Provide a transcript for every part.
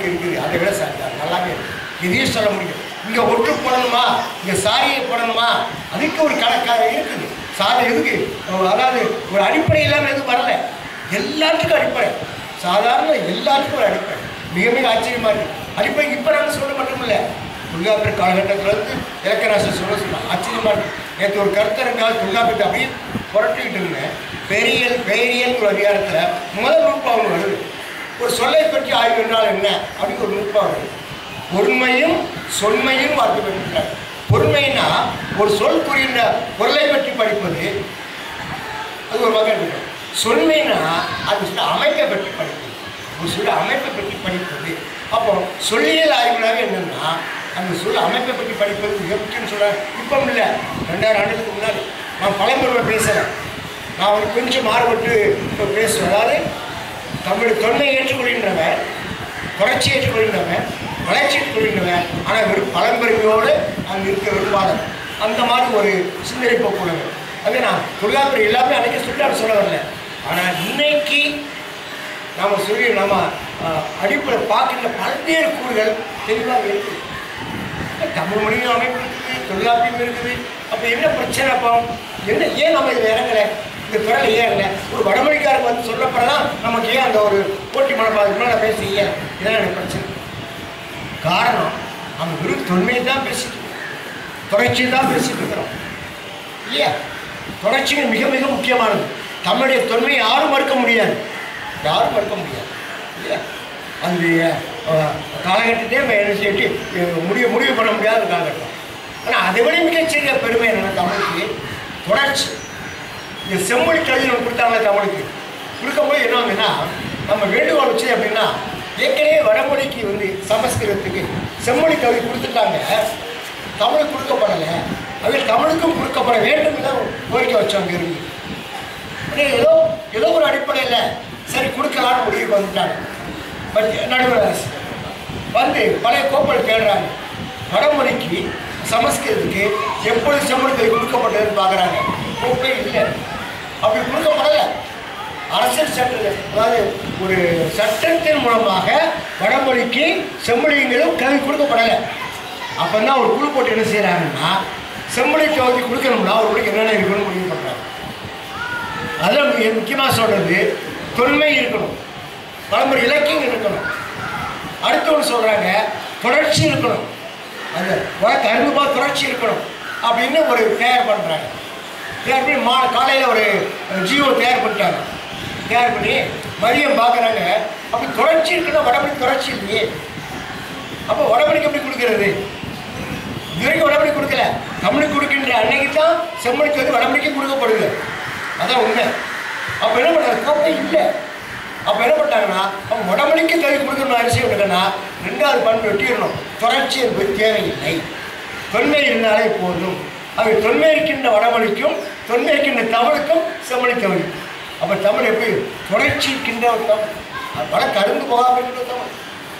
இருக்குது அதை விட ச- நல்லாவே இருக்கு இதையும் சொல்ல முடியும் இங்கே ஒன்று போடணுமா இங்கே சாரியை போடணுமா அதுக்கு ஒரு கணக்காக இருக்குது சாரி எதுக்கு அதாவது ஒரு அடிப்படை இல்லாமல் எதுவும் வரல எல்லாத்துக்கும் அடிப்படை சாதாரண எல்லாத்துக்கும் ஒரு அடிப்படை மிக மிக ஆச்சரியமா இருக்கு அடிப்படை இப்போ நாங்கள் சொல்ல மட்டும் இல்லை தொல்காப்பியர் காலகட்டத்தில் இருந்து இலக்கராசர் சொல்ல சொன்னாங்க ஆச்சரியமா இருக்கு நேற்று ஒரு கருத்தரங்காக தொல்காப்பியத்தை அப்படியே புரட்டிக்கிட்டு இருந்தேன் பெரியல் பெயரியல் ஒரு அதிகாரத்தில் முதல் நூற்பா ஒன்று வருது ஒரு சொல்லை பற்றி ஆய்வு என்றால் என்ன அப்படின்னு ஒரு நூற்பா வருது பொறுமையும் சொன்மையும் வார்த்தை பெற்றிருக்கிறார் பொறுமைனா ஒரு சொல் புரிகின்ற பொருளை பற்றி படிப்பது அது ஒரு வகை இருக்கு சொன்மைனா அது சில அமைப்பை பற்றி படிப்பது ஒரு சில அமைப்பை பற்றி படிப்பது அப்போ சொல்லியல் ஆய்வுனாவே என்னன்னா அந்த சொல் அமைப்பை பற்றி படிப்பது மிக முக்கியம்னு சொல்கிறேன் இப்போ இல்லை ரெண்டாயிரம் ஆண்டுகளுக்கு முன்னாடி நான் பழம்பெருமை பேசுகிறேன் நான் வந்து கொஞ்சம் மாறுபட்டு இப்போ பேசுவேன் அதாவது தமிழ் தொன்மை ஏற்றுக்கொள்கின்றவன் புரட்சி ஏற்றுக்கொள்கின்றவன் வளர்ச்சி ஏற்றுக்கொள்கின்றவன் ஆனால் வெறும் பழம்பெருமையோடு அங்கே இருக்க விரும்பாதவன் அந்த மாதிரி ஒரு சிந்தனை போக்குள்ளவன் அது நான் தொழிலாளர் எல்லாமே அன்றைக்கி சொல்லி சொல்ல வரல ஆனால் இன்னைக்கு நாம் சொல்லி நம்ம அடிப்படை பார்க்கின்ற பல்வேறு கூறுகள் தெளிவாக இருக்குது தமிழ் மொழியும் அமைப்பு இருக்குது தொழிலாப்பியும் இருக்குது அப்போ என்ன பிரச்சனை அப்போ என்ன ஏன் நம்ம இதில் இறங்கலை இந்த துறையில் ஏன் இல்லை ஒரு வடமொழிக்காரங்க வந்து சொல்லப்படலாம் நமக்கு ஏன் அந்த ஒரு போட்டி மனப்பாடு மேலே பேச ஏன் இதான் எனக்கு பிரச்சனை காரணம் நம்ம வெறும் தொன்மையை தான் பேசிட்டு இருக்கோம் தொடர்ச்சியை தான் பேசிட்டு இருக்கிறோம் இல்லையா தொடர்ச்சிகள் மிக மிக முக்கியமானது தமிழுடைய தொன்மையை யாரும் மறுக்க முடியாது யாரும் மறுக்க முடியாது இல்லையா அந்த அஹ், காலகட்டத்தையே நம்ம என்ன செய்யிட்டு அஹ், முடிவு முடிவு பண்ண முடியாத ஒரு காலகட்டம் ஆனால் அதை விட மிகச்சிறிய பெருமை என்னென்னா தமிழுக்கு தொடர்ச்சி இந்த செம்மொழி கல்வி நம்ம கொடுத்தாங்க தமிழுக்கு கொடுக்கும்போது என்ன வந்துன்னா நம்ம வேண்டுகோள் வச்சு அப்படின்னா ஏற்கனவே வடமொழிக்கு வந்து சமஸ்கிருதத்துக்கு செம்மொழி கல்வி கொடுத்துட்டாங்க தமிழுக்கு கொடுக்கப்படலை அது தமிழுக்கும் கொடுக்கப்பட வேண்டும் தான் கோரிக்கை வச்சாங்க இருந்து உடனே ஏதோ ஏதோ ஒரு அடிப்படையில் சரி கொடுக்கலான்னு முடிவுக்கு வந்துட்டாங்க பட் நடுவர் அரசு வந்து பழைய கோப்பல் தேடுறாங்க வடமொழிக்கு சமஸ்கிருதத்துக்கு எப்பொழுது செம்மொழி கல்வி கொடுக்கப்பட்டதுன்னு பார்க்குறாங்க கோப்பே இல்லை அப்படி கொடுக்கப்படலை அரசியல் சட்ட அதாவது ஒரு சட்டத்தின் மூலமாக வடமொழிக்கு செம்மொழிங்கிறது கல்வி கொடுக்கப்படலை அப்போ தான் ஒரு குழு போட்டு என்ன செய்கிறாங்கன்னா செம்மொழி தொகுதி கொடுக்கணும்னா ஒரு மொழிக்கு என்னென்ன இருக்கணும்னு முடிவு பண்ணுறாங்க அதில் மிக முக்கியமாக சொல்கிறது தொன்மை இருக்கணும் பழமொழி இலக்கியம் இருக்கணும் அடுத்து ஒன்று சொல்கிறாங்க தொடர்ச்சி இருக்கணும் அந்த வழக்கு அரும்பா தொடர்ச்சி இருக்கணும் அப்படின்னு ஒரு தயார் பண்ணுறாங்க தயார் பண்ணி மா காலையில் ஒரு ஜியோ தயார் பண்ணிட்டாங்க தயார் பண்ணி மதியம் பார்க்குறாங்க அப்படி தொடர்ச்சி இருக்குன்னா வடமொழி தொடர்ச்சி இல்லையே அப்போ வடமொழிக்கு எப்படி கொடுக்கறது இது வரைக்கும் வடமொழி கொடுக்கல தமிழுக்கு கொடுக்கின்ற அன்னைக்கு தான் செம்மொழிக்கு வந்து வடமொழிக்கு கொடுக்கப்படுது அதான் உண்மை அப்போ என்ன பண்ணாங்க கோப்பை இல்லை அப்போ என்ன பண்ணிட்டாங்கன்னா அவங்க வடமொழிக்கு கல்வி கொடுக்கணும் அவசியம் இருக்குன்னா ரெண்டாவது பண்பு வெட்டிடணும் தொடர்ச்சி என்பது தேவையில்லை தொன்மை இருந்தாலே போதும் அது தொன்மை இருக்கின்ற வடமொழிக்கும் தொன்மை இருக்கின்ற தமிழுக்கும் செம்மொழி தமிழ் அப்போ தமிழ் எப்படி தொடர்ச்சி இருக்கின்ற ஒரு தமிழ் அது வழக்கு அருந்து போகாமல் இருக்கின்ற தமிழ்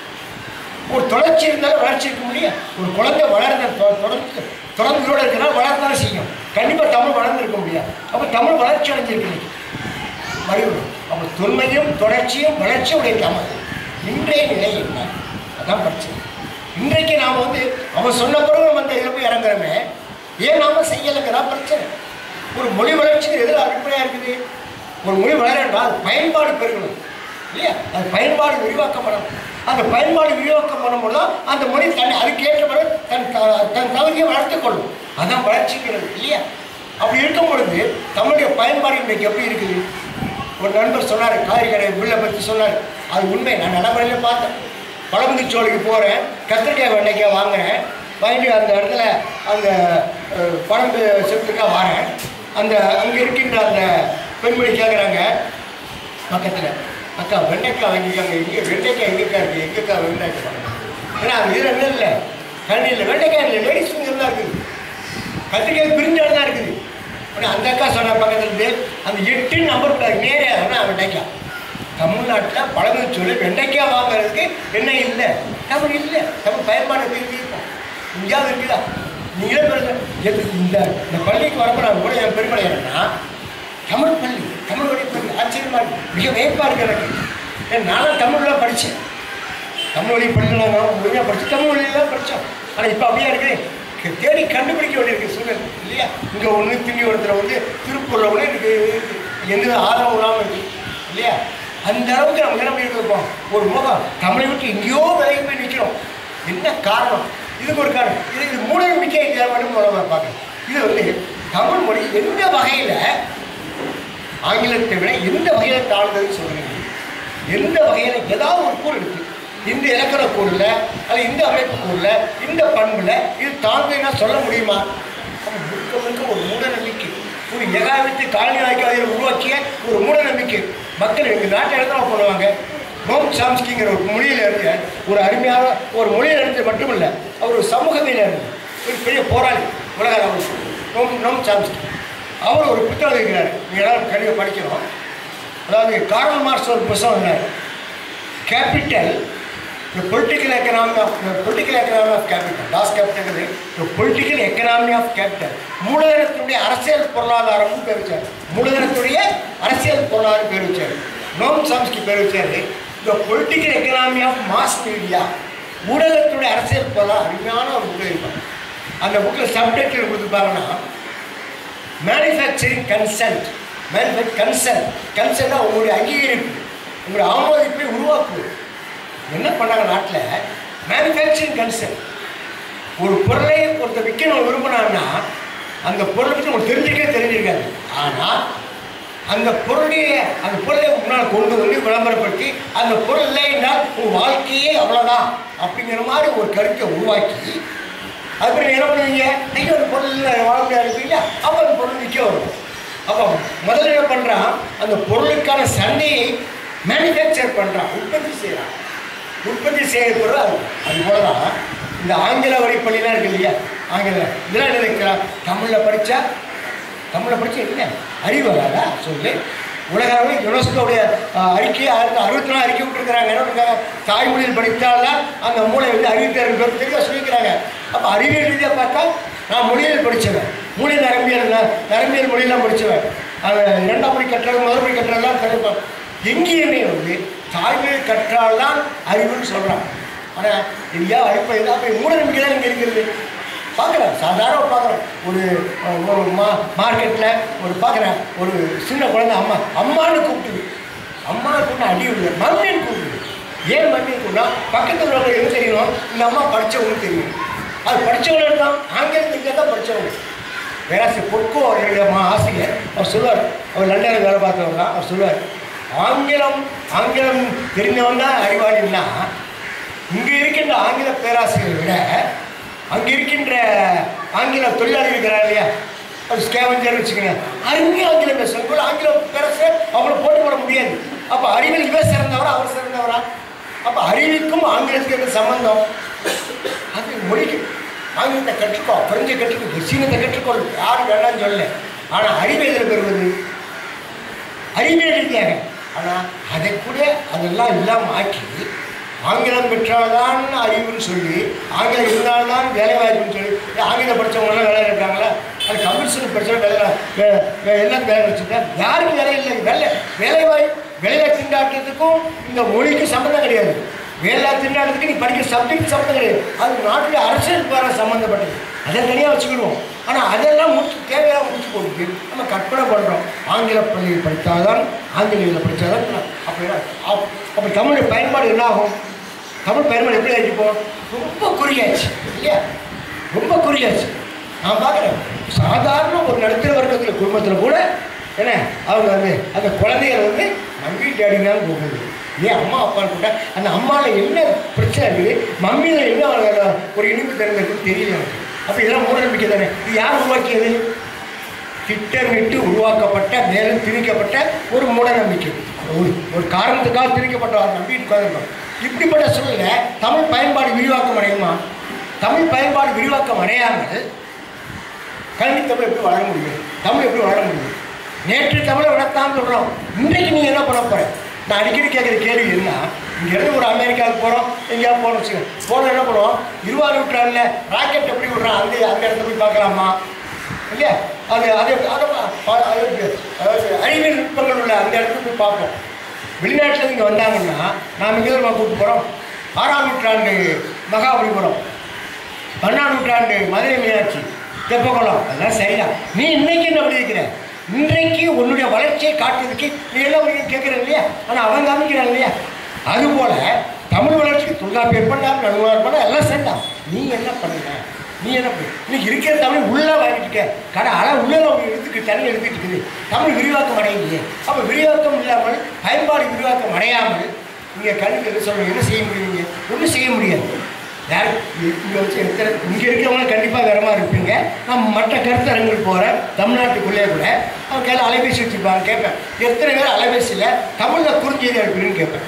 ஒரு தொடர்ச்சி இருந்தாலும் வளர்ச்சி இருக்க முடியும் ஒரு குழந்தை வளர்ந்த தொ- தொடர்ந்து தொடர்ந்தோடு இருக்கிறா வளர்ந்தாலும் செய்யும் கண்டிப்பாக தமிழ் வளர்ந்துருக்க முடியாது அப்போ தமிழ் வளர்ச்சி அடைஞ்சிருக்கு இன்னைக்கு மறுபடியும் அப்போ தொன்மையும் தொடர்ச்சியும் வளர்ச்சியும் உடைய தமிழ் இன்றைய நிலை என்ன அதான் பிரச்சனை இன்றைக்கு நாம் வந்து அவன் சொன்ன பிறகு நம்ம இந்த இதில் போய் இறங்குறோமே ஏன் நாம செய்யலைங்கிறா பிரச்சனை ஒரு மொழி வளர்ச்சிக்கு எதில் அடிப்படையாக இருக்குது ஒரு மொழி வளரணும்னா அது பயன்பாடு பெருகணும் இல்லையா அது பயன்பாடு விரிவாக்கப்படணும் அந்த பயன்பாடு விரிவாக்கம் பண்ணும்போது தான் அந்த மொழி தன் அதுக்கேற்றபடி தன் த- தன் தகுதியை வளர்த்துக் கொள்ளும் அதான் வளர்ச்சிக்கிறது இல்லையா அப்படி இருக்கும் பொழுது தமிழுடைய பயன்பாடு இன்றைக்கு எப்படி இருக்குது ஒரு நண்பர் சொன்னார் காய்கறி பில்லை பற்றி சொன்னார் அது உண்மை நான் நடைமுறையில் பார்த்தேன் பழமுதிர்ச்சோலைக்கு போகிறேன் கத்திரிக்காய் வெண்டைக்காய் வாங்குறேன் வாங்கிட்டு அந்த இடத்துல அந்த அஹ், பழம்பு செத்துக்காக வரேன் அந்த அங்கே இருக்கின்ற அந்த பெண்மணி கேட்குறாங்க பக்கத்தில் அக்கா வெண்டைக்காய் வாங்கிக்காங்க இங்கே வெண்டைக்காய் எங்கேக்கா இருக்குது எங்கேக்கா வெண்டைக்காய் வாங்க ஏன்னா அது இதில் என்ன இல்லை கண்டியில் வெண்டைக்காய் இல்லை லேடிஸ் ஃபிங்கர் தான் இருக்குது கத்திரிக்காய் பிரிஞ்ச இடம் தான் இருக்குது உடனே அந்த அக்கா சொன்ன பக்கத்துல இருந்து அந்த எட்டு நம்பர் நேரே ஆனால் வெண்டைக்காய் தமிழ்நாட்டில் பழமை சொல்லி வெண்டைக்காய் வாங்குறதுக்கு என்ன இல்லை தமிழ் இல்லை தமிழ் பயன்பாடு எப்படி இருக்கு இப்போ இங்கேயாவது இருக்குதா நீங்களே பாருங்க எது இந்த இந்த பள்ளிக்கு வரப்போ நான் கூட என் பெருமை என்னன்னா தமிழ் பள்ளி தமிழ் வழி பள்ளி ஆச்சரியமா இருக்கு மிக வியப்பாக இருக்கு எனக்கு ஏன் நானும் தமிழ்லாம் படித்தேன் தமிழ் வழி படிக்கலாங்க முழுமையாக படிச்சு தமிழ் வழியில தான் படித்தோம் ஆனால் இப்போ அப்படியே இருக்கு கே- தேடி கண்டுபிடிக்க வேண்டியிருக்கு சூழல் இல்லையா இங்கே ஒன்று திண்ணி ஒருத்தர் வந்து திருப்பூரில் ஒன்று எனக்கு எந்த ஆதரவு இல்லாமல் இருக்கு இல்லையா அந்த அளவுக்கு நம்ம என்ன பண்ணிட்டு இருக்கோம் ஒரு முகம் தமிழை விட்டு எங்கேயோ விலகி போய் நிற்கிறோம் என்ன காரணம் இதுக்கு ஒரு காரணம் இது இது மூட நம்பிக்கை தேவைன்னு மூலமாக பார்க்கணும் இது வந்து தமிழ் மொழி எந்த வகையில் ஆங்கிலத்தை விட எந்த வகையில் தாழ்ந்ததுன்னு சொல்கிறீங்க எந்த வகையில் ஏதாவது ஒரு கூறு இருக்கு இந்த இலக்கண கூறில் அல்லது இந்த அமைப்பு கூறில் இந்த பண்பில் இது தாழ்ந்ததுன்னா சொல்ல முடியுமா அப்ப முழுக்க முழுக்க ஒரு மூட நம்பிக்கை ஒரு ஏகாவித்து காலனி ஆய்வாளர்கள் உருவாக்கிய ஒரு மூட நம்பிக்கை மக்கள் எங்கள் நாட்டை இடத்துல பண்ணுவாங்க நோம் சாம்ஸ்கிங்கிற ஒரு மொழியில இருந்து ஒரு அருமையான ஒரு மொழியில இருந்து மட்டுமல்ல அவர் ஒரு சமூகவியல இருந்து ஒரு பெரிய போராளி உலக அளவில் நோம் நோம் சாம்ஸ்கி அவர் ஒரு புத்தகம் இருக்கிறார் நீங்கள் எல்லாரும் கண்டிப்பாக படிக்கணும் அதாவது கார்ல் மார்க்ஸ் ஒரு புத்தகம் இருந்தார் capital the political economy of the political economy of capital das capital the political economy of capital மூலதனத்துடைய அரசியல் பொருளாதாரமும் பேர் வச்சார் மூலதனத்துடைய அரசியல் பொருளாதாரம் பேர் வச்சார் நோம் சாம்ஸ்கி பேர் வச்சார் the political economy of mass media ஊடகத்துடைய அரசியல் பொருளாதாரம் அருமையான ஒரு புக் இருக்கும் அந்த புக்கில் சப்டைட்டில் கொடுத்துருப்பாங்கன்னா மேனுஃபேக்சரிங் கன்சென்ட் மேனுஃபேக்சர் கன்சென்ட் கன்சென்ட்னா உங்களுடைய அங்கீகரிப்பு உங்களுடைய ஆமோதிப்பை உருவாக்குவது என்ன பண்ணாங்க நாட்டில் மேனுஃபேக்சரிங் கன்சென்ட் ஒரு பொருளை ஒருத்தர் விற்கணும் விரும்பினான்னா அந்த பொருளை பற்றி உங்களுக்கு தெரிஞ்சிருக்கே தெரிஞ்சிருக்காது ஆனால் அந்த பொருளுடைய அந்த பொருளை முன்னால் கொண்டு வந்து விளம்பரப்படுத்தி அந்த பொருள் இல்லை என்றால் உங்கள் வாழ்க்கையே அவ்வளோதான் அப்படிங்கிற மாதிரி ஒரு கருத்தை உருவாக்கி அதுக்கப்புறம் என்ன பண்ணுவீங்க ஐயோ அந்த பொருள் இல்லை வாழ முடியாது இருப்பீங்க அப்போ அந்த பொருள் விற்க வரும் அப்போ முதல்ல என்ன பண்ணுறான் அந்த பொருளுக்கான சந்தையை மேனுஃபேக்சர் பண்ணுறான் உற்பத்தி செய்கிறான் உற்பத்தி செய்யப்படுறது அது அது போல தான் இந்த ஆங்கில வழிப்பள்ளிலாம் இருக்கு இல்லையா ஆங்கில இதெல்லாம் என்ன இருக்கிறான் தமிழில் படித்தா தமிழில் படித்தா என்ன அறிவு வராதா சொல்லு உலக அளவில் யுனெஸ்கோடைய அஹ், அறிக்கையை ஆயிரத்தி அறுபத்தி நாலு அறிக்கை விட்டுருக்கிறாங்க என்ன இருக்காங்க தாய்மொழியில் படித்தால்தான் அந்த மூளை வந்து அறிவித்தல் பேர் தெளிவாக சொல்லிக்கிறாங்க அப்போ அறிவியல் ரீதியாக பார்த்தா நான் மொழியில் படித்தவன் மொழி நரம்பியல் ந- நரம்பியல் மொழியெல்லாம் படித்தவன் அது இரண்டாம் மொழி கற்றது முதல் மொழி கற்றதெல்லாம் தெரிவிப்பேன் எங்கேயுமே வந்து தாய்மொழி கற்றால்தான் அறிவுன்னு சொல்கிறான் ஆனால் இல்லையா அடிப்படை தான் அப்போ மூட நம்பிக்கை தான் இங்கே இருக்கிறது பார்க்குறேன் சாதாரண பார்க்குறேன் ஒரு அஹ், ஒரு மா மார்க்கெட்டில் ஒரு பார்க்குறேன் ஒரு சின்ன குழந்தை அம்மா அம்மான்னு கூப்பிட்டுது அம்மாவை கூப்பிட்டு அடி விடுது மம்மின்னு கூப்பிடுது ஏன் மம்மின்னு கூப்பிட்டா பக்கத்தில் உள்ளவங்க என்ன தெரியணும் இந்த அம்மா படித்தவங்களுக்கு தெரியும் அது படித்தவங்க தான் ஆங்கிலத்துக்கு தான் படித்தவங்க வேறாசி பொற்கோ அவருடைய மா ஆசிரியர் அவர் சொல்லுவார் அவர் லண்டனில் வேலை பார்த்தவர் தான் அவர் சொல்லுவார் ஆங்கிலம் ஆங்கிலம் தெரிஞ்சவன் தான் அறிவாளின்னா இங்கே இருக்கின்ற ஆங்கில பேராசிரியரை விட அங்கே இருக்கின்ற ஆங்கில தொழிலாளி இருக்கிறார் இல்லையா ஒரு ஸ்கேவஞ்சர் வச்சுக்கோங்க அருமையாக ஆங்கிலம் பேசுவாங்க போல ஆங்கிலம் பேராசிரியர் அவங்கள போட்டி போட முடியாது அப்போ அறிவில் இவர் சிறந்தவரா அவர் சிறந்தவரா அப்போ அறிவுக்கும் ஆங்கிலத்துக்கு என்ன சம்பந்தம் அது மொழிக்கு ஆங்கிலத்தை கற்றுக்கோ பிரெஞ்சை கற்றுக்கோ சீனத்தை கற்றுக்கொள் யாரும் வேண்டாம்னு சொல்லல ஆனால் அறிவை எதில் பெறுவது அறிவியல் ரீதியாக ஆனால் அதை கூட அதெல்லாம் இல்லாமல் ஆக்கி ஆங்கிலம் பெற்றால்தான் அறிவுன்னு சொல்லி ஆங்கிலம் இருந்தால்தான் வேலை வாய்ப்புன்னு சொல்லி ஏன் ஆங்கிலம் படித்தவங்களாம் வேலை இருக்காங்களா அது கம்ப்யூட்டர் படித்தவங்க வேலை வே- வே- எல்லாம் வேலை வச்சுருக்கா யாருக்கும் வேலை இல்லை வேலை வேலை வாய்ப்பு வேலை திண்டாட்டத்துக்கும் இந்த மொழிக்கும் சம்மந்தம் கிடையாது வேலை திண்டாட்டத்துக்கு நீ படிக்கிற சப்ஜெக்ட் சம்மந்தம் கிடையாது அது நாட்டுடைய அரசியல் பேர சம்மந்தப்பட்டது அதை தனியாக வச்சுக்கிடுவோம் ஆனால் அதெல்லாம் முடிச்சு தேவையாக முடிச்சு போட்டு நம்ம கற்பனை பண்ணுறோம் ஆங்கில பள்ளியில் படித்தால்தான் ஆங்கிலேயில் படித்தாதான் அப்படின்னா அப்- அப்போ தமிழ் பயன்பாடு என்ன ஆகும் தமிழ் பயன்பாடு எப்படி ஆகிப்போம் ரொம்ப குறியாச்சு இல்லையா ரொம்ப குறியாச்சு நான் பார்க்குறேன் சாதாரண ஒரு நடுத்தர வர்க்கத்தில் குடும்பத்தில் கூட என்ன அவங்க வந்து அந்த குழந்தைகள் வந்து மம்மி டேடி தான் கூப்பிடுது ஏன் அம்மா அப்பான்னு கூப்பிட்டா அந்த அம்மாவில் என்ன பிரச்சனை இருக்குது மம்மியில் என்ன அவங்க ஒரு இனிப்பு திறந்திருக்குன்னு தெரியல எனக்கு அப்போ இதெல்லாம் மூட நம்பிக்கை தானே இது யார் உருவாக்கியது திட்டமிட்டு உருவாக்கப்பட்ட மேலும் திணிக்கப்பட்ட ஒரு மூட நம்பிக்கை ஒரு ஒரு காரணத்துக்காக திணிக்கப்பட்ட ஒரு நம்பிக்கை உட்கார்ந்திருக்கோம். இப்படிப்பட்ட சூழ்நிலை தமிழ் பயன்பாடு விரிவாக்கம் அடையுமா தமிழ் பயன்பாடு விரிவாக்கம் அடையாமல் கல்வி தமிழ் எப்படி வளர முடியும் தமிழ் எப்படி வளர முடியும் நேற்று தமிழை வளர்த்தான்னு சொல்கிறோம் இன்றைக்கு நீங்கள் என்ன பண்ண போகிற நான் அடிக்கடி கேட்குற கேள்வி என்ன இங்கேருந்து ஒரு அமெரிக்காவுக்கு போகிறோம் எங்கேயாவது போகணும் வச்சுக்கோங்க போன என்ன பண்ணுவோம் இருபது நூற்றாண்டில் ராக்கெட் எப்படி விட்றான் அந்த அந்த இடத்த போய் பார்க்கலாமா இல்லையா அது அது அதை பா- பா- அது அதாவது அறிவியல் நுட்பங்கள் உள்ள அந்த இடத்துக்கு போய் பார்ப்போம் வெளிநாட்டில் இங்கே வந்தாங்கன்னா நாம் இங்கே நம்ம கூப்பிட்டு போகிறோம் ஆறாம் நூற்றாண்டு மகாபலிபுரம் பன்னெண்டாம் நூற்றாண்டு மதுரை மீனாட்சி தெப்பகுளம் அதெல்லாம் சரிதான் நீ இன்னைக்கு என்ன பண்ணியிருக்கிற இன்றைக்கு உன்னுடைய வளர்ச்சியை காட்டுறதுக்கு நீ எல்லாம் கேட்குற இல்லையா ஆனால் அவன் காமிக்கிறான் இல்லையா அதுபோல தமிழ் வளர்ச்சிக்கு தொல்காப்பியர் பண்ணார் நடுவார் பண்ண எல்லாம் சரிதான் நீ என்ன பண்ணுற நீ என்ன பண்ணு இன்னைக்கு இருக்கிற தமிழ் உள்ளே வாங்கிட்டு கடை அலை உள்ளே எடுத்துக்கு தண்ணி எடுத்துட்டு இருக்குது தமிழ் விரிவாக்கம் அடையலையே அப்போ விரிவாக்கம் இல்லாமல் பயன்பாடு விரிவாக்கம் அடையாமல் நீங்கள் கல்வி என்ன சொல்லுங்க என்ன செய்ய முடியுங்க ஒன்றும் செய்ய முடியாது யார் இங்கே வச்சு எத்தனை இங்கே இருக்கிறவங்க கண்டிப்பாக வேற மாதிரி இருப்பீங்க நான் மற்ற கருத்தரங்கள் போகிறேன் தமிழ்நாட்டுக்குள்ளே கூட அவங்க கையில் அலைபேசி வச்சுருப்பாங்க கேட்பேன் எத்தனை பேர் அலைபேசியில் தமிழில் குறிஞ்செய்தி அனுப்புறீங்கன்னு கேட்பேன்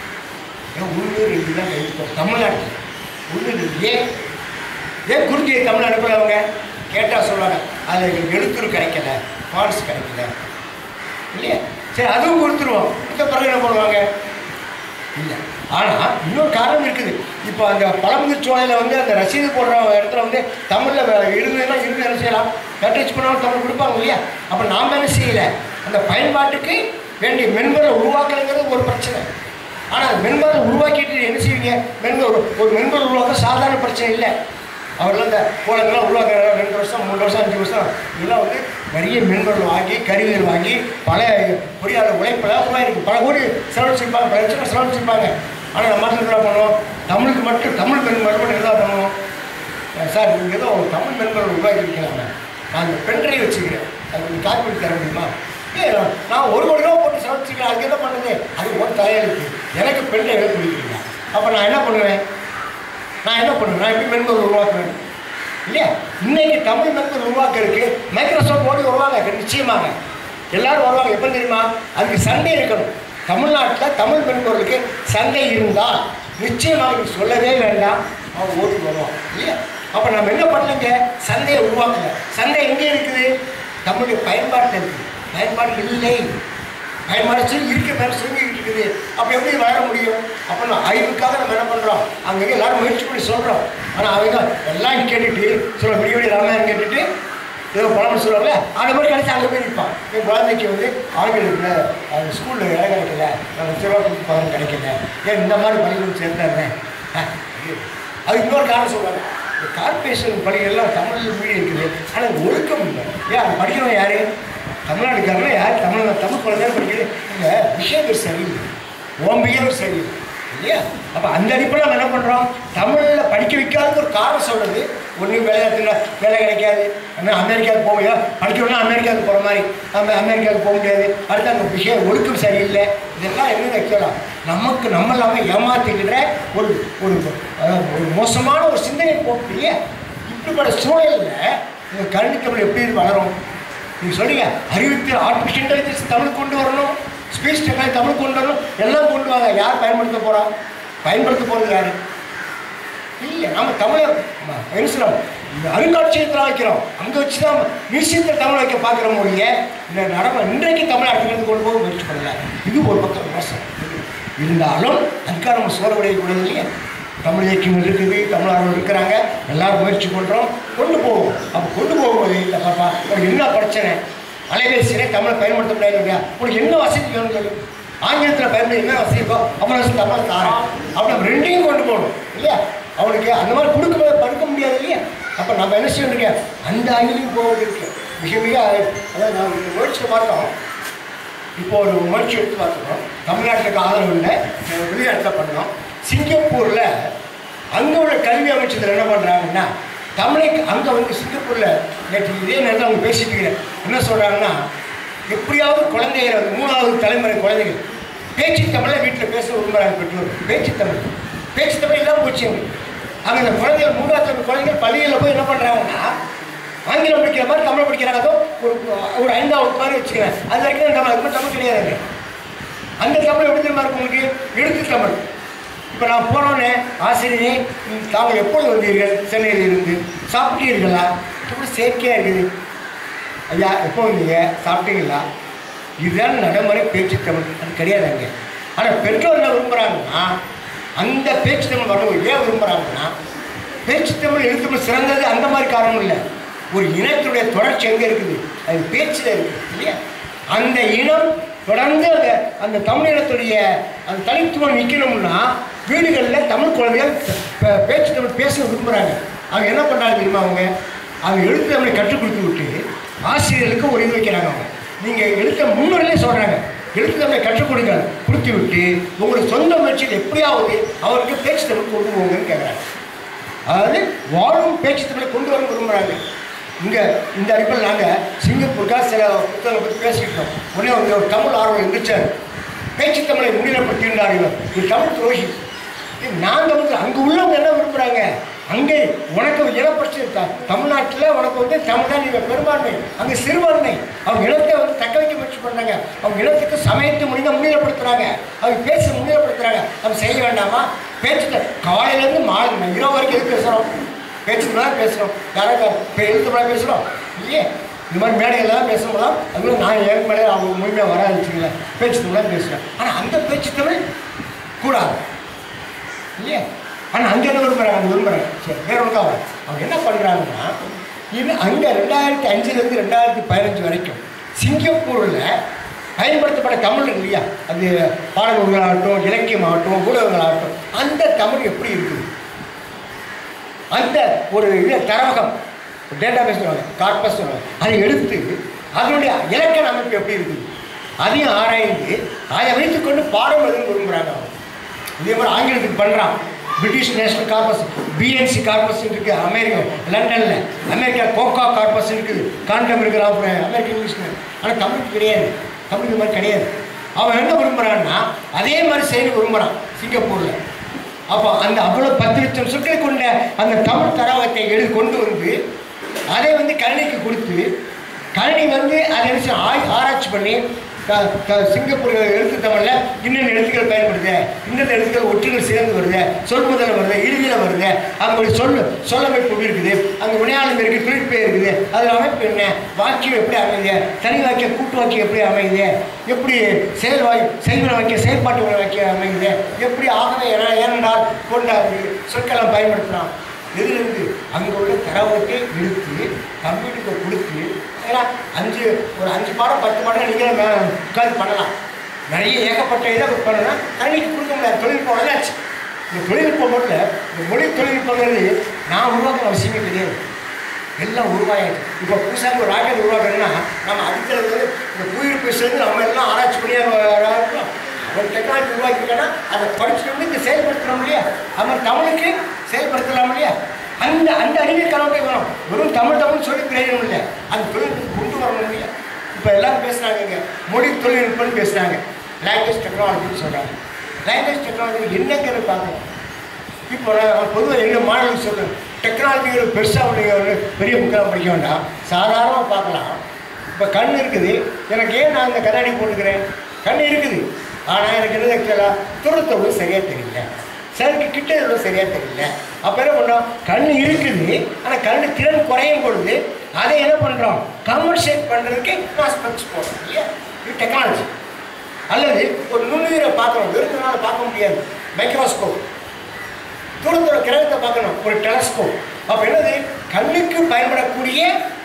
ஏன் உள்ளூர் ரெண்டு தான் கைப்போம் தமிழ்நாட்டில் உள்ளூர் ஏன் ஏன் குருஜியை தமிழ் அனுப்புகிறவங்க கேட்டால் சொல்லுவாங்க அது எங்களுக்கு எழுத்துரு கிடைக்கல ஃபால்ஸ் கிடைக்கல இல்லையா சரி அதுவும் கொடுத்துருவோம் கொடுத்த பிறகு என்ன பண்ணுவாங்க இல்லை ஆனால் இன்னொரு காரணம் இருக்குது இப்போ அந்த பழமுதிர்ச்சோலையில் வந்து அந்த ரசீது போடுற இடத்துல வந்து தமிழில் இருந்ததுன்னா இருந்து என்ன செய்யலாம் கட்டச்சு பண்ணாலும் தமிழ் கொடுப்பாங்க இல்லையா அப்போ நாம் என்ன செய்யலை அந்த பயன்பாட்டுக்கு வேண்டிய மென்பொருளை உருவாக்கலைங்கிறது ஒரு பிரச்சனை ஆனால் அந்த மென்பொருளை உருவாக்கிட்டு என்ன செய்வீங்க மென்பொருள் ஒரு மென்பொருள் உருவாக்க சாதாரண பிரச்சனை இல்லை அவர்லாம் இந்த கோலங்கள்லாம் உருவாக்குற ரெண்டு வருஷம் மூணு வருஷம் அஞ்சு வருஷம் இதெல்லாம் வந்து நிறைய மென்பொருள் வாங்கி கருவிகள் வாங்கி பல பொறியாளர் உழைப்பில் உருவாயிருக்கு பல கோடி செலவழிச்சிருப்பாங்க பல லட்சம் செலவழிச்சிருப்பாங்க ஆனால் நம்ம நாட்டில் என்ன பண்ணுவோம் தமிழுக்கு மட்டும் தமிழ் மென்பொருள் மட்டும் என்ன பண்ணுவோம் அஹ் சார் நீங்கள் ஏதோ ஒரு தமிழ் மென்பொருள் உருவாக்கியிருக்கீங்க நான் அந்த பென்ட்ரைவ் வச்சுக்கிறேன் அது கொஞ்சம் காப்பி பண்ணி தர முடியுமா ஏ நான் ஒரு கோடி ரூபா போட்டு செலவழிச்சிக்கிறேன் அதுக்கு என்ன பண்ணுது அது ஒரு தலையெழுத்து எனக்கு பென்ட்ரைவ் கொடுக்குறீங்க அப்போ நான் என்ன பண்ணுவேன் நான் என்ன பண்ணுவேன் நான் எப்படி மென்பொருள் உருவாக்குவேன் இல்லையா இன்னைக்கு தமிழ் மென்பொருள் உருவாக்குறதுக்கு மைக்ரோசாஃப்ட் ஓடி வருவாங்க நிச்சயமாக எல்லாரும் வருவாங்க எப்போ தெரியுமா அதுக்கு சண்டை இருக்கணும் தமிழ்நாட்டில் தமிழ் மென்பொருளுக்கு சண்டை இருந்தால் நிச்சயமாக நீ சொல்லவே வேண்டாம் அவன் ஓடி வருவான் இல்லையா அப்போ நம்ம என்ன பண்ணலங்க சந்தையை உருவாக்கல சந்தை எங்கே இருக்குது தமிழுடைய பயன்பாட்டில் இருக்குது பயன்பாடு இல்லை பயன்பாடு சொல்லி இருக்க மேலே சுருங்கிக்கிட்டு இருக்குது அப்போ எப்படி வளர முடியும் அப்போ நான் ஆய்வுக்காக நம்ம என்ன பண்ணுறோம் அங்கங்கே எல்லாரும் முயற்சி பண்ணி சொல்கிறோம் ஆனால் அவங்க எல்லாம் கேட்டுட்டு சொல்ல விடிய விடிய ராமாயணம் கேட்டுட்டு ஏதோ பழம் சொல்லுவாங்கல்ல அந்த மாதிரி கிடைச்சி அங்கே போய் நிற்பான் என் குழந்தைக்கு வந்து ஆங்கிலத்தில் அது ஸ்கூலில் இடம் கிடைக்கல நான் லட்ச ரூபா கொடுத்து பாருங்க கிடைக்கல ஏன் இந்த மாதிரி பள்ளிக்கூடம் சேர்த்தாருன்னு அது இன்னொரு காரணம் சொல்லுவாங்க இந்த கார்பரேஷன் பள்ளிகள்லாம் தமிழ் மீடியம் இருக்குது ஆனால் ஒழுக்கம் இல்லை ஏன் அது படிக்கிறவன் யார் தமிழ்நாடுக்காரங்க யார் தமிழ் தமிழ் குழந்தை படிக்கிறது இல்லை விஷயங்கள் சரியில்லை ஓம்பியம் சரியில்லை இல்லையா அப்போ அந்த அடிப்படையில் நம்ம என்ன பண்ணுறோம் தமிழில் படிக்க வைக்காத ஒரு காரணம் சொல்கிறது ஒன்று வேலையில் வேலை கிடைக்காது ஆனால் அமெரிக்காவுக்கு போக முடியாது படிக்கணும்னா அமெரிக்காவுக்கு போகிற மாதிரி நம்ம அமெரிக்காவுக்கு போக முடியாது அடுத்து அந்த விஷயம் ஒழுக்கம் சரியில்லை இதெல்லாம் என்ன வைக்கலாம் நமக்கு நம்ம இல்லாமல் ஏமாற்றிக்கிற ஒரு ஒரு அதாவது ஒரு மோசமான ஒரு சிந்தனை போக்கு இல்லையா இப்படிப்பட்ட சூழலில் இந்த கல்வி தமிழ் எப்படி இது வளரும் நீங்கள் சொல்றீங்க அறிவித்தல் ஆர்டிஃபிஷியல் இன்டெலிஜென்ஸ் தமிழ் கொண்டு வரணும் ஸ்பீச் டெக்னாலஜி தமிழ் கொண்டு வரணும் எல்லாம் கொண்டு வாங்க யார் பயன்படுத்த போகிறா பயன்படுத்த போகிறது யார் இல்லை நம்ம தமிழை ம- என்ன சொல்றோம் இந்த அருங்காட்சியகத்தில் வைக்கிறோம் அங்கே வச்சு தான் மியூசியத்தில் தமிழ் வைக்க பார்க்குற மொழியை இந்த நடமை இன்றைக்கு தமிழ் அடுக்கிறது கொண்டு போக முயற்சி பண்ணல இது ஒரு பக்கம் மோசம் இருந்தாலும் அதுக்காக நம்ம சோழவடைய இல்லையா தமிழ் இயக்கங்கள் இருக்குது தமிழர்கள் இருக்கிறாங்க எல்லாரும் முயற்சி பண்ணுறோம் கொண்டு போவோம் அப்போ கொண்டு போகும்போது இந்த பாப்பா உனக்கு என்ன பிரச்சனை அலைபேசியிலே தமிழை பயன்படுத்த முடியாது இல்லையா உனக்கு என்ன வசதி வேணும்னு சொல்லு ஆங்கிலத்தில் பயன்படுத்த என்ன வசதி இருக்கோ அப்புறம் தமிழ் தாரேன் அப்போ நம்ம ரெண்டையும் கொண்டு போகணும் இல்லையா அவனுக்கு அந்த மாதிரி கொடுக்க படுக்க முடியாது இல்லையா அப்போ நம்ம என்ன செய்யணும் அந்த ஆங்கிலையும் போவது இருக்கு மிக மிக அதாவது நான் இந்த முயற்சியை பார்த்தோம் இப்போ ஒரு முயற்சி எடுத்து பார்த்துக்கோம் தமிழ்நாட்டுக்கு ஆதரவு இல்லை அஹ் வெளிநாட்டில் பண்ணோம் சிங்கப்பூரில் அங்கே உள்ள கல்வி அமைச்சர் என்ன பண்ணுறாங்கன்னா தமிழை அங்கே வந்து சிங்கப்பூரில் நேற்று இதே நேரத்தில் அவங்க பேசிட்டு இருக்கிறேன். என்ன சொல்கிறாங்கன்னா எப்படியாவது குழந்தைகள் வந்து மூணாவது தலைமுறை குழந்தைகள் பேச்சு தமிழை வீட்டில் பேச விரும்புகிறாங்க பெற்றோர் பேச்சு தமிழ் பேச்சு தமிழ் இல்லாமல் போச்சு அங்கே அந்த குழந்தைகள் மூணாவது தலைமுறை குழந்தைகள் பள்ளிகளில் போய் என்ன பண்ணுறாங்கன்னா ஆங்கிலம் படிக்கிற மாதிரி தமிழ் படிக்கிறாங்க அதோ ஒரு ஒரு ஐந்தாவது மாதிரி வச்சுக்கிறேன் அது வரைக்கும் தமிழ் அதுக்கு தமிழ் கிடையாது அந்த தமிழ் எப்படி தெரியுமா இருக்கும் உங்களுக்கு எழுத்து தமிழ் இப்போ நான் போனோடனே ஆசிரியரே ம், தாங்கள் எப்பொழுது வந்தீர்கள் சென்னையில் இருந்து சாப்பிட்டீர்களா இப்படி செயற்கையாக இருக்குது ஐயா எப்போ வந்தீங்க சாப்பிட்டீங்களா இதுதான் நடைமுறை பேச்சு தமிழ் அது கிடையாது அங்கே ஆனால் பெற்றோர் என்ன விரும்புகிறாங்கன்னா அந்த பேச்சு தமிழ் வரணும் ஏன் விரும்புகிறாங்கன்னா பேச்சு தமிழ் எழுத்து தமிழ் சிறந்தது அந்த மாதிரி காரணம் இல்லை ஒரு இனத்துடைய தொடர்ச்சி எங்கே இருக்குது அது பேச்சில் இருக்குது இல்லையா அந்த இனம் தொடர்ந்து அந்த அந்த தமிழ் இனத்துடைய அந்த தனித்துவம் நிற்கணும்னா வீடுகளில் தமிழ் குழந்தைகள் பே- பேச்சு தமிழ் பேச விரும்புகிறாங்க அவங்க என்ன பண்ணுறாங்க தெரியுமா அவங்க அவங்க எழுத்து தமிழை கற்றுக் கொடுத்து விட்டு ஆசிரியர்களுக்கு ஒரு இது வைக்கிறாங்க அவங்க நீங்கள் எழுத்த முன்னுரையிலே சொல்கிறாங்க எழுத்து தமிழை கற்றுக் கொடுங்க கொடுத்து விட்டு உங்களுடைய சொந்த முயற்சியில் எப்படியாவது அவருக்கு பேச்சு தமிழ் கொண்டு போங்கன்னு கேட்குறாங்க அதாவது வாழும் பேச்சு தமிழை கொண்டு வர விரும்புகிறாங்க இங்கே இந்த அடிப்பில் நாங்கள் சிங்கப்பூருக்காக சில புத்தகங்களை பற்றி பேசிக்கிட்டோம் உடனே ஒரு ஒரு தமிழ் ஆர்வம் இருந்துச்சார் பேச்சு தமிழை முன்னிலைப்படுத்தியிருந்தார் இவர் இது தமிழ் துரோகி நாங்கள் வந்து அங்கே உள்ளவங்க என்ன விரும்புகிறாங்க அங்கே உனக்கு இனப்பட்டு த தமிழ்நாட்டில் உனக்கு வந்து தமிழ் தான் நீங்கள் பெரும்பான்மை அங்கே சிறுபான்மை அவங்க இனத்தை வந்து தக்க வைக்க முயற்சி பண்ணுறாங்க அவங்க இனத்துக்கு சமயத்தை முடிந்த முன்னிலைப்படுத்துகிறாங்க அவங்க பேச முன்னிலைப்படுத்துகிறாங்க அவங்க செய்ய வேண்டாமா பேச்சு காலையிலேருந்து மாலை இரவு வரைக்கும் எது பேசுகிறோம் பேச்சுக்கு தான் பேசுகிறோம் யாராவது இப்போ எழுத்து பேசுகிறோம் இல்லையே இந்த மாதிரி மேடையில் தான் பேசணும் அதுக்குள்ள நான் ஏன் மேலே அவங்க முழுமையாக வராது வச்சுங்களேன் பேச்சு தமிழ் பேசுகிறேன் ஆனால் அந்த பேச்சு தமிழ் கூடாது இல்லையா ஆனால் அங்கே என்ன விரும்புகிறாங்க அங்கே விரும்புகிறாங்க சரி வேற ஒன்றா அவங்க என்ன பண்ணுறாங்கன்னா இது அங்கே ரெண்டாயிரத்தி அஞ்சுலேருந்து ரெண்டாயிரத்தி பதினஞ்சு வரைக்கும் சிங்கப்பூரில் பயன்படுத்தப்பட்ட தமிழ் இருக்கு இல்லையா அது பாடல்களாகட்டும் இலக்கியமாகட்டும் ஊடகங்களாகட்டும் அந்த தமிழ் எப்படி இருக்குது அந்த ஒரு இது தரவகம் டேட்டா பேஸ் கார்பஸ் அதை எடுத்து அதனுடைய இலக்கண அமைப்பு எப்படி இருக்குது அதையும் ஆராய்ந்து அதை வைத்துக்கொண்டு பாடம் எழுத விரும்புகிறாங்க அவங்க இதே மாதிரி ஆங்கிலத்துக்கு பண்ணுறான் British National Corpus BNC corpus இருக்கு அமெரிக்கா லண்டனில் அமெரிக்கா கோகா கார்பஸ் இருக்குது காண்டம் இருக்கிற அப்புறம் அமெரிக்கன் இங்கிலீஷ்ல ஆனால் தமிழுக்கு கிடையாது தமிழுக்கு மாதிரி கிடையாது அவன் என்ன விரும்புகிறான்னா அதே மாதிரி செய்ய விரும்புகிறான் சிங்கப்பூரில் அப்போ அந்த அவ்வளோ பத்து லட்சம் சொற்களை கொண்ட அந்த தமிழ் தரவத்தை எழுதி கொண்டு வந்து அதை வந்து கணினிக்கு கொடுத்து கணினி வந்து அதை என்ன செய்யும்? ஆய் ஆராய்ச்சி பண்ணி க- க- சிங்கப்பூர் எழுத்து தமிழில் இன்னென்ன எழுத்துக்கள் பயன்படுது இன்னென்ன எழுத்துக்கள் ஒற்றுகள் சேர்ந்து வருது சொல் முதல்ல வருது இறுதியில் வருது அங்கே சொல் சொல்லமைப்பு எப்படி இருக்குது அங்கே வினையாளம் இருக்குது குறிப்பே இருக்குது அதில் அமைப்பு என்ன வாக்கியம் எப்படி அமையுது தனி வாக்கிய கூட்டு வாக்கியம் எப்படி அமையுது எப்படி செயல் வாய் செய்வின வாக்கிய செயல்பாட்டு வாக்கியம் அமையுது எப்படி ஆகவே என- ஏனென்றால் கொண்ட சொற்களம் பயன்படுத்தலாம் இதிலிருந்து அங்கே உள்ள தரவுக்கு எடுத்து கம்ப்யூட்டருக்கு கொடுத்து ஏன்னா அஞ்சு ஒரு அஞ்சு பாடம் பத்து பாடம் நீங்கள் உட்காந்து பண்ணலாம் நிறைய ஏகப்பட்ட இதை பண்ணலாம் கணினிக்கு கொடுக்க முடியாது தொழில்நுட்பம் வளர்ச்சி இந்த தொழில்நுட்பம் மட்டும் இந்த மொழி தொழில்நுட்பங்கிறது நான் உருவாக்க அவசியமே கிடையாது எல்லாம் உருவாயாச்சு இப்போ புதுசாக ஒரு ராக்கெட் உருவாக்கணும்னா நம்ம அடுத்தது வந்து இந்த புயிர்ப்பு சேர்ந்து நம்ம எல்லாம் ஆராய்ச்சி பண்ணி இருக்கோம் ஒரு டெக்னாலஜி உருவாக்கிட்டோன்னா அதை படிச்சுட்டு வந்து இங்கே செயல்படுத்தணும் இல்லையா அது மாதிரி தமிழுக்கு செயல்படுத்தலாம் இல்லையா அந்த அந்த அறிவியல் கலவை வரும் வெறும் தமிழ் தமிழ் சொல்லி பிரயோஜனம் இல்லை அந்த தொழில்நுட்பம் கொண்டு வரணும் இல்லையா இப்போ எல்லாரும் பேசுகிறாங்க இங்கே மொழி தொழில்நுட்பம்னு பேசுகிறாங்க லாங்குவேஜ் டெக்னாலஜின்னு சொல்கிறாங்க லாங்குவேஜ் டெக்னாலஜி என்னங்கிறது பார்க்கணும் இப்போ நான் பொதுவாக எங்கள் மாணவர்கள் சொல்லுவேன் டெக்னாலஜிகள் பெருசாக நீங்கள் ஒரு பெரிய புக்கெல்லாம் படிக்க வேண்டாம் சாதாரணமாக பார்க்கலாம் இப்போ கண் இருக்குது எனக்கு ஏன் நான் இந்த கண்ணாடி போட்டுக்கிறேன் கண் இருக்குது ஆனால் எனக்கு என்ன தெரியல தூரத்தோடு சரியாக தெரியல சிலருக்கு கிட்ட எவ்வளோ சரியாக தெரியல அப்போ என்ன பண்ணுறோம் கண் இருக்குது ஆனால் கண் திறன் குறையும் பொழுது அதை என்ன பண்ணுறோம் கமர்ஷியேட் பண்ணுறதுக்கு நான் ஸ்பெக்ஸ் போடுறோம் இல்லையா இது டெக்னாலஜி அல்லது ஒரு நுண்ணுயிரை பார்க்கணும் வெறுத்தனால பார்க்க முடியாது மைக்ரோஸ்கோப் தூரத்தோட கிரகத்தை பார்க்கணும் ஒரு டெலஸ்கோப் அப்போ என்னது கண்ணுக்கு பயன்படக்கூடிய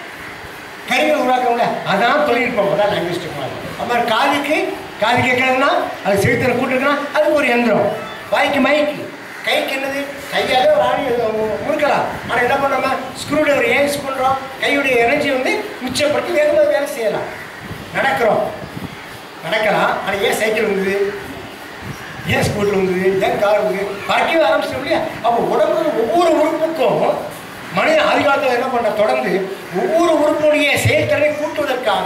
கருவிகள் உருவாக்கணும்ல அதான் தொழில்நுட்பம் அதான் லாங்குவேஜ் டெக்னாலஜி அப்புறம் காதுக்கு காது கேட்கறதுனா அது செலுத்துற கூட்டுருக்குன்னா அதுக்கு ஒரு எந்திரம் வாய்க்கு மைக்கு கைக்கு என்னது கையால் ஒரு ஆணி முறுக்கலாம் ஆனால் என்ன பண்ணுறோமா ஸ்க்ரூ டிரைவர் ஏன் யூஸ் பண்ணுறோம் கையுடைய எனர்ஜி வந்து மிச்சப்படுத்தி வேகமாக வேலை செய்யலாம் நடக்கிறோம் நடக்கலாம் ஆனால் ஏன் சைக்கிள் வந்தது ஏன் ஸ்கூட்டர் வந்தது ஏன் கார் வந்தது பறக்கவே ஆரம்பிச்சிட்டோம் இல்லையா அப்போ உடம்புல ஒவ்வொரு உறுப்புக்கும் மனிதன் அதிகாலத்தில் என்ன பண்ண தொடர்ந்து ஒவ்வொரு உறுப்புடைய செயல்திறனை கூட்டுவதற்காக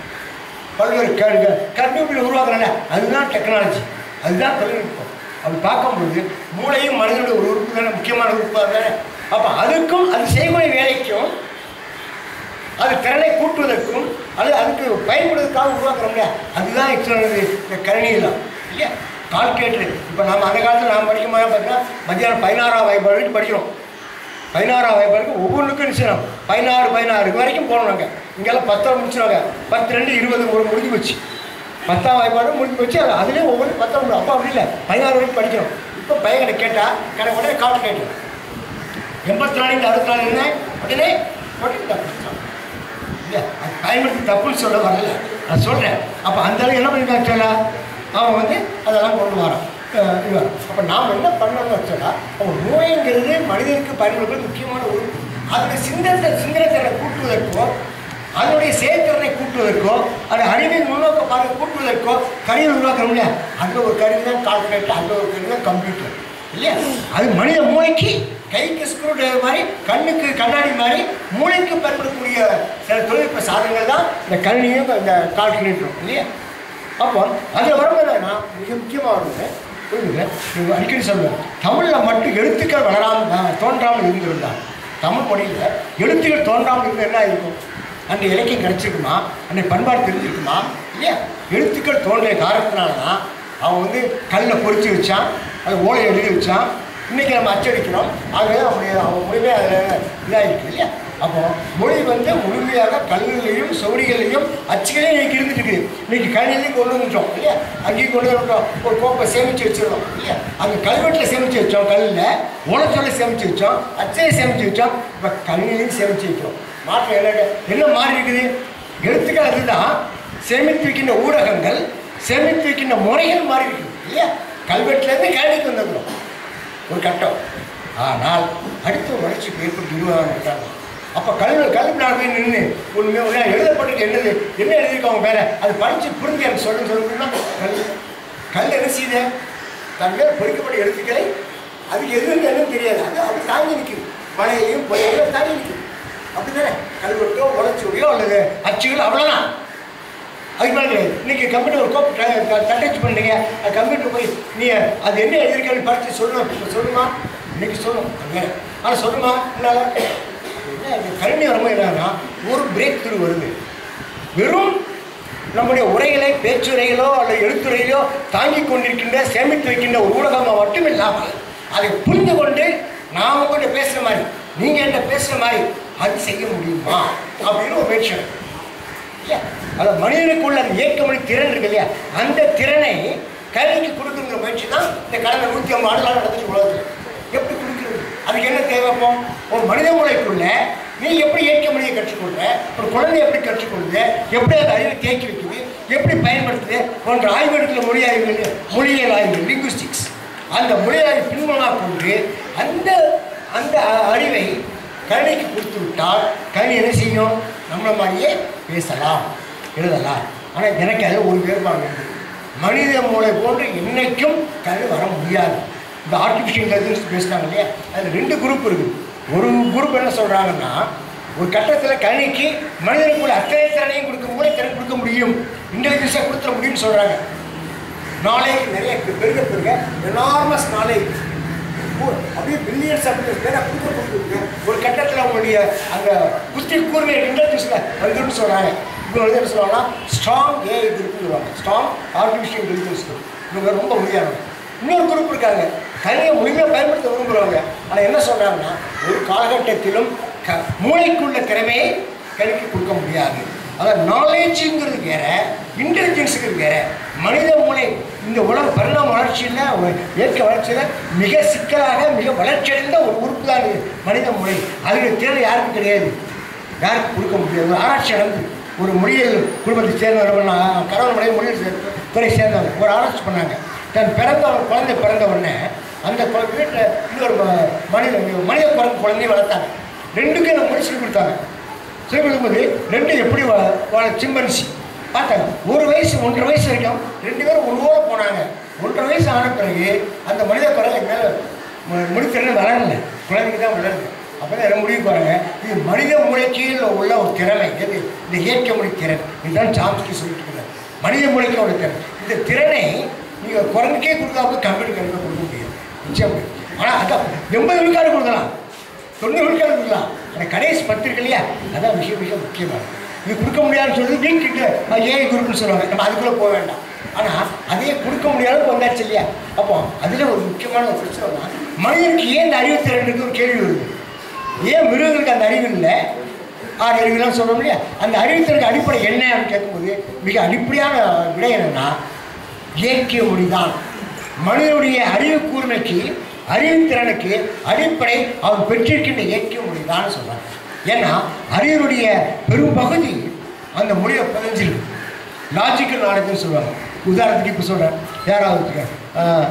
பல்வேறு கம்ப்யூட்டர் உருவாக்குறாங்க அதுதான் டெக்னாலஜி அதுதான் தொழில்நுட்பம் அப்படி பார்க்கும்பொழுது மூளையும் மனிதனுடைய ஒரு உறுப்பு தானே முக்கியமான உறுப்பாக தானே அப்போ அதுக்கும் அது செய்யக்கூடிய வேலைக்கும் அது திறனை கூட்டுவதற்கும் அல்லது அதுக்கு பயன்படுவதற்காக உருவாக்குறோம் இல்லையா அதுதான் எக்ஸ்ட்ரானது இந்த கணினியெல்லாம் இல்லையா கால்குலேட்டர் இப்போ நம்ம அந்த காலத்தில் நாம் படிக்கும் போது பார்த்தீங்கன்னா மத்தியானம் பதினாறாம் வயது வரைக்கும் படிக்கிறோம் பதினாறாம் வயது வரைக்கும் ஒவ்வொன்றுக்கும் நிச்சயம் பதினாறு பதினாறு வரைக்கும் போனோம் நாங்கள் இங்கெல்லாம் பத்தாம் முடிச்சிருவாங்க பத்து ரெண்டு இருபது ஒரு முடிஞ்சு போச்சு பத்தாம் வாய்ப்பாடு முடிஞ்சு போச்சு அது அதுலேயே ஒவ்வொரு பத்தாம் முடியும் அப்போ அப்படி இல்லை பதினாறு வரைக்கும் படிக்கிறோம் இப்போ பையன்கிட்ட கேட்டால் கணக்கு உடனே கால்குலேட்டர் எண்பத்தி நாலு இந்த அறுபத்தி நாலு என்ன உடனே உடனே தப்பு இல்லையா அது பயன்படுத்தி தப்புன்னு சொல்ல வரல நான் சொல்கிறேன் அப்போ அந்த அளவு என்ன பண்ணிருக்காங்க சொல்ல அவன் வந்து அதெல்லாம் கொண்டு வரான் அஹ், இவர் அப்போ நாம் என்ன பண்ணணும்னு வச்சோன்னா அவங்க மூளைங்கிறது மனிதனுக்கு பயன்படுவது முக்கியமான உறுப்பு அதில் சிந்தனை சிந்தனத்திறனை கூட்டுவதற்கோ அதனுடைய செயற்திறனை கூட்டுவதற்கோ அது அறிவின் முன்னோக்க பார்வை கூட்டுவதற்கோ கருவி உருவாக்கணும் இல்லையா அங்கே ஒரு கருவி தான் கால்குலேட்டர் அங்கே ஒரு கருவி தான் கம்ப்யூட்டர் இல்லையா அது மனித மூளைக்கு கைக்கு ஸ்க்ரூ டிரைவர் மாதிரி கண்ணுக்கு கண்ணாடி மாதிரி மூளைக்கு பயன்படக்கூடிய சில தொழில்நுட்ப சாதனங்கள் தான் இந்த கணினியும் இந்த கால்குலேட்டரும் இல்லையா அப்போ அதில் வரும்போதுனா மிக முக்கியமாக வருது புரியுதுங்க நீங்கள் அடிக்கடி சொல்லுவேன் தமிழில் மட்டும் எழுத்துக்கள் வளராமல் தோன்றாமல் இருந்திருந்தாங்க தமிழ் மொழியில் எழுத்துக்கள் தோன்றாமல் இருந்து என்ன இருக்கும் அந்த இலக்கியம் கிடைச்சிருக்குமா அந்த பண்பாடு தெரிஞ்சிருக்குமா இல்லையா எழுத்துக்கள் தோன்றிய காரணத்தினால தான் அவன் வந்து கல்லை பொறிச்சு வச்சான் அது ஓலையை எழுதி வச்சான் இன்றைக்கி நம்ம அச்சடிக்கிறோம் ஆகவே அவனுடைய அவன் மொழிமே அதில் இதாகிருக்கு இல்லையா அப்போ மொழி வந்து முழுமையாக கல்லுலையும் சௌடிகளையும் அச்சுகளையும் இன்னைக்கு இருந்துட்டு இருக்குது இன்னைக்கு கல்விலையும் கொண்டு வந்துட்டோம் இல்லையா அங்கேயும் கொண்டு வந்துட்டோம் ஒரு கோப்பை சேமித்து வச்சிருந்தோம் இல்லையா அங்கே கல்வெட்டில் சேமித்து வச்சோம் கல்லில் ஓலச்சொல்ல சேமித்து வச்சோம் அச்சையை சேமித்து வச்சோம் இப்போ கல்விலையும் சேமித்து வைக்கிறோம் மாற்றம் என்ன என்ன மாறி இருக்குது எழுத்துக்கள் அதுதான் சேமித்து வைக்கின்ற ஊடகங்கள் சேமித்து வைக்கின்ற முறைகள் மாறி இருக்குது இல்லையா கல்வெட்டுலேருந்து கல்விக்கு வந்துடுறோம் ஒரு கட்டம் ஆனால் அடுத்த ஒரு வளர்ச்சிக்கு ஏற்பட்டு இருபதாம் நூற்றாண்டு அப்போ கல்வி கல்வினால போய் நின்று ஒன்றுமே ஒன்றா எழுதப்பட்டது என்னது என்ன எழுதியிருக்காங்க வேற அது படித்து புரிஞ்சு எனக்கு சொல்லுன்னு சொல்லணும்னா கல் கல் என்ன செய்யுது தன் மேல் பொறிக்கப்பட்ட எழுத்துக்களை அதுக்கு எது என்னன்னு தெரியாது அது அது தாங்கி நிற்குது மழையையும் புயலையும் தாங்கி நிற்குது அப்படிதானே கல்வெட்டோ உழைச்சுடையோ அல்லது அச்சுகளோ அவ்வளோதான் அதுக்கு மேலே கிடையாது இன்னைக்கு கம்ப்யூட்டர் ஒரு கோப்பு டச் பண்ணுறீங்க அது கம்ப்யூட்டர் போய் நீ அது என்ன எழுதியிருக்கேன்னு படித்து சொல்லணும் இப்போ சொல்லுமா இன்னைக்கு சொல்லும் அது வேற ஆனால் சொல்லுமா என்னால் என்ன இது கருணை வரும்போது என்னன்னா ஒரு பிரேக் த்ரூ வருது வெறும் நம்முடைய உரைகளை பேச்சுரைகளோ அல்லது எழுத்துரைகளோ தாங்கிக் கொண்டிருக்கின்ற சேமித்து வைக்கின்ற ஒரு ஊடகமாக மட்டும் இல்லாமல் அதை புரிந்து கொண்டு நான் உங்கள்கிட்ட பேசுகிற மாதிரி நீங்கள் என்கிட்ட பேசுகிற மாதிரி அது செய்ய முடியுமா அப்படின்னு ஒரு முயற்சி எடுக்கணும். இல்லையா அது மனிதனுக்குள்ள அந்த இயக்கமொழி திறன் இருக்கு இல்லையா அந்த திறனை கல்விக்கு கொடுக்குற முயற்சி தான் இந்த கடந்த நூற்றி ஐம்பது ஆண்டுகளாக நடந்துச்சு உலகத்தில் எப்படி கொடுக்குறது அதுக்கு என்ன தேவை இப்போ ஒரு மனித மூளைக்குள்ள நீ எப்படி இயற்கை மொழியை கற்றுக்கொள்ற ஒரு குழந்தை எப்படி கற்றுக்கொள்ளுது எப்படி அந்த அறிவை தேக்கி வைக்குது எப்படி பயன்படுத்துது போன்ற ஆய்வெடுக்கிற மொழி ஆய்வுகள் மொழியியல் ஆய்வுகள் லிங்குஸ்டிக்ஸ் அந்த மொழியாய்வு பின்புலமாக கொண்டு அந்த அந்த அ- அறிவை கணினிக்கு கொடுத்து விட்டால் கணினி என்ன செய்யும் நம்மள மாதிரியே பேசலாம் எழுதலாம் ஆனால் எனக்கு அது ஒரு வேறுபாடு உண்டு மனித மூளை போன்று என்னைக்கும் கல்வி வர முடியாது இந்த ஆர்டிஃபிஷியல் இன்டெலிஜென்ஸ் பேசுனாங்க இல்லையா அதில் ரெண்டு குரூப் இருக்குது ஒரு குரூப் என்ன சொல்கிறாங்கன்னா ஒரு கட்டத்தில் கணினிக்கு மனிதனுக்குள்ள அத்தனை திறனையும் கொடுக்க மூளை திறன் கொடுக்க முடியும் இன்டெலிஜென்ஸாக கொடுத்துட முடியும்னு சொல்கிறாங்க நாலேஜ் நிறைய பெருக பெருக எனார்மஸ் நாலேஜ் அப்படியே பில்லியன்ஸ் அப்படின்னு பேரை கொடுக்க கொடுக்குறது ஒரு கட்டத்தில் உங்களுடைய அந்த குஸ்தி கூர்மை இன்டெலிஜென்ஸில் வந்துன்னு சொல்கிறாங்க இப்போ வந்து என்ன சொல்லுவாங்கன்னா ஸ்ட்ராங் ஏஐ குரூப்னு சொல்லுவாங்க ஸ்ட்ராங் ஆர்டிஃபிஷியல் இன்டெலிஜென்ஸ் இவங்க ரொம்ப முடியாதவங்க இன்னொரு குரூப் இருக்காங்க கல்வியை முழுமையாக பயன்படுத்த விரும்புகிறவங்க ஆனால் என்ன சொல்கிறாங்கன்னா ஒரு காலகட்டத்திலும் க மூளைக்குள்ள திறமையை கல்விக்கு கொடுக்க முடியாது அதாவது நாலேஜுங்கிறது வேற இன்டெலிஜென்ஸுங்கிறது வேற மனித மூளை இந்த உலக பரிணாம வளர்ச்சியில் ஒரு இயற்கை வளர்ச்சியில் மிக சிக்கலாக மிக வளர்ச்சியடைந்த ஒரு உறுப்பு தான் இது மனித மூளை அதுக்கு திறன் யாருக்கும் கிடையாது யாருக்கும் கொடுக்க முடியாது ஒரு ஆராய்ச்சி நடந்து ஒரு மொழியியல் குடும்பத்தை சேர்ந்தவர் கணவன் மனைவி மொழியில் சே- துறை சேர்ந்தவங்க ஒரு ஆராய்ச்சி பண்ணாங்க தன் பிறந்த ஒரு குழந்தை பிறந்த உடனே அந்த குழந்தை வீட்டில் இன்னொரு ம- மனித மனித குழந்தை குழந்தையை வளர்த்தாங்க ரெண்டுக்கும் எனக்கு மொழி சொல்லி கொடுத்தாங்க சொல்லி கொடுக்கும்போது ரெண்டு எப்படி வா- வாழ சிம்பன்சி பார்த்தாங்க ஒரு வயசு ஒன்றரை வயசு வரைக்கும் ரெண்டு பேரும் ஒருவோட போனாங்க ஒன்றரை வயசு ஆன பிறகு அந்த மனித குழந்தை மேலே முடித்திறன் வளரல குழந்தைக்கு தான் வளருது அப்போ தான் என்ன முடிவு பாருங்க இது மனித மூளைக்கு உள்ள ஒரு திறமை எது இந்த இயற்கை மொழி திறன் இதுதான் சாம்ஸ்கி சொல்லிட்டு இருக்கிறார் மனித மூளைக்கு உள்ள திறன் இந்த திறனை நீங்கள் குரங்குக்கே கொடுக்காம கம்ப்யூட்டர் கணக்கு கொடுக்க முடியும் நிச்சயம் ஆனால் அதான் எண்பது விழுக்காடு கொடுக்கலாம் தொண்ணூறு விழுக்காடு கொடுக்கலாம் ஆனால் கடைசி பத்து இருக்கு இல்லையா அதான் மிக மிக முக்கியமானது இது கொடுக்க முடியாதுன்னு சொல்றது வீக் கிட்ட ஏஐ குரூப்னு சொல்லுவாங்க நம்ம அதுக்குள்ளே போக வேண்டாம் ஆனால் அதையே கொடுக்க முடியாத அளவுக்கு வந்தாச்சு இல்லையா அப்போ அதில் ஒரு முக்கியமான ஒரு பிரச்சனை தான் மனிதனுக்கு ஏன் இந்த அறிவுத்திறன் இருக்கு ஒரு கேள்வி வருது ஏன் மிருகங்களுக்கு அந்த அறிவு இல்லை ஆறு அறிவுலாம் சொல்கிறோம் இல்லையா அந்த அறிவுத்திறனுக்கு அடிப்படை என்ன அப்படின்னு கேட்கும்போது மிக அடிப்படையான விடை என்னன்னா இயற்கை மொழிதான் மனிதனுடைய அறிவு கூர்மைக்கு அறிவுத்திறனுக்கு அடிப்படை அவன் பெற்றிருக்கின்ற இயற்கை மொழிதான் சொல்றாங்க ஏன்னா அறிவுடைய பெரும் பகுதி அந்த மொழியை பதிஞ்சிருக்கு லாஜிக்கல் நாலேஜ்னு சொல்லுவாங்க உதாரணத்துக்கு இப்போ சொல்கிறேன் யாராவது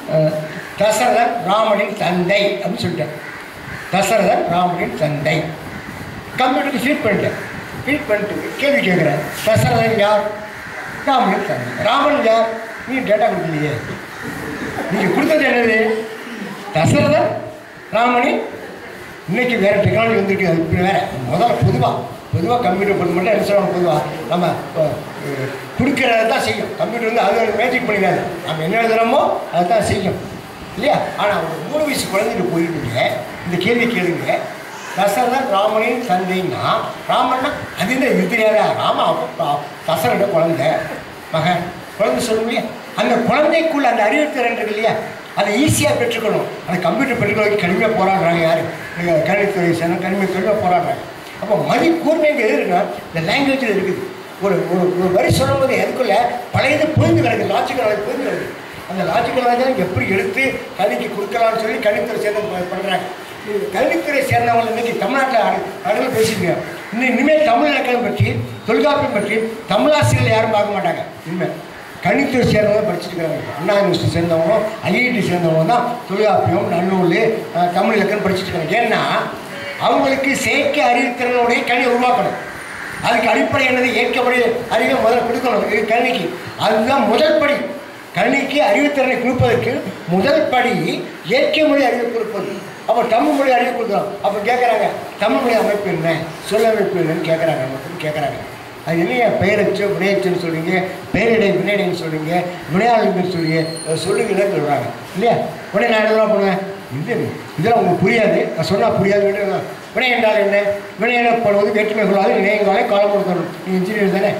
அஹ், தசரதன் ராமனின் தந்தை அப்படின்னு சொல்லிட்டேன் தசரதன் ராமனின் தந்தை கம்ப்யூட்டருக்கு ஃபீட் பண்ணிட்டேன் ஃபீட் பண்ணிட்டு கேள்வி கேட்குறேன் தசரதன் யார் ராமனின் தந்தை ராமன் யார் நீ டேட்டா கொடுக்கலையே நீங்கள் கொடுத்தது என்னது தசரதன் ராமனின் இன்னைக்கு வேறு டெக்னாலஜி வந்துருக்கு அது இப்படி வேறு முதல்ல பொதுவாக பொதுவாக கம்ப்யூட்டர் பொறுத்த மட்டும் என்ன சொல்லுவாங்க பொதுவாக நம்ம அஹ், கொடுக்கறத தான் செய்யும் கம்ப்யூட்டர் வந்து அது மேஜிக் பண்ணிடாது நம்ம என்ன எழுதுகிறோமோ அதை தான் செய்யும் இல்லையா ஆனால் ஒரு மூணு வயசு குழந்தைகிட்ட போயிருக்கீங்க இந்த கேள்வி கேளுங்க தசரதன் ராமனின் தந்தைன்னா ராமன்னா அது என்ன இது தெரியாதா ராம அப்பா தசரட குழந்தை மகன் குழந்தை சொல்லுங்க அந்த குழந்தைக்குள்ள அந்த அறிவுத்திறன் இருக்கு இல்லையா அதை ஈஸியாக பெற்றுக்கணும் அந்த கம்ப்யூட்டர் பெற்றுக்கொள்ள கடுமையாக போராடுறாங்க யார் நீங்கள் கணித்துறை சேனம் கடுமையாக கடுமையாக போராடுறாங்க அப்போ மதி கூர்மைங்க எது இருக்குன்னா இந்த லாங்குவேஜில் இருக்குது ஒரு ஒரு ஒரு வரி சொல்லும்போது அதுக்குள்ள பழையது புரிந்து கிடக்கு லாஜிக்கல் அது புரிந்து கிடக்கு அந்த லாஜிக்கல் தான் எப்படி எடுத்து கணிக்கு கொடுக்கலாம்னு சொல்லி கணித்துறை சேர்ந்து பண்ணுறாங்க கல்வித்துறை சேர்ந்தவங்க இன்னைக்கு தமிழ்நாட்டில் அடு அடுவில் பேசியிருக்கேன் இன்னும் இனிமேல் தமிழ் இலக்கணம் பற்றி தொல்காப்பியம் பற்றி தமிழாசிரியர்கள் யாரும் பார்க்க மாட்டாங்க இனிமேல் கணித்துறை சேர்ந்தவங்க படிச்சுட்டு இருக்காங்க அண்ணா யூனிவர்சிட்டி சேர்ந்தவங்களும் ஐஐடி சேர்ந்தவங்க தான் தொல்காப்பியம் நன்னூல் அஹ், தமிழ் இலக்கணம் படிச்சுட்டு இருக்காங்க ஏன்னா அவங்களுக்கு செயற்கை அறிவுத்திறனுடைய கணியை உருவாக்கணும் அதுக்கு அடிப்படை என்னது இயற்கைப்படி அறிவை முதல்ல கொடுக்கணும் இது கல்விக்கு அதுதான் முதல் படி கல்விக்கு அறிவுத்திறனை கொடுப்பதற்கு முதல் படி இயற்கை மொழி அறிவை கொடுப்பது அப்போ தமிழ் மொழி அறிவு கொடுக்குறோம் அப்போ கேட்குறாங்க தமிழ் மொழி அமைப்பு என்ன சொல் அமைப்பு என்னன்னு கேட்குறாங்க மக்கள் கேட்குறாங்க அது என்னையா பெயரச்சு வினையச்சுன்னு சொல்றீங்க பெயரிடை வினையடைன்னு சொல்றீங்க வினையாளுங்கன்னு சொல்லி சொல்லுங்கன்னு சொல்கிறாங்க இல்லையா உடனே நான் என்ன பண்ணுவேன் இது இதெல்லாம் உங்களுக்கு புரியாது நான் சொன்னால் புரியாது வினை என்றால் என்ன வினை எனப்படுவது வேற்றுமை கொள்ளாது நினைவுகளை காலம் கொடுக்கணும் நீ இன்ஜினியர் தானே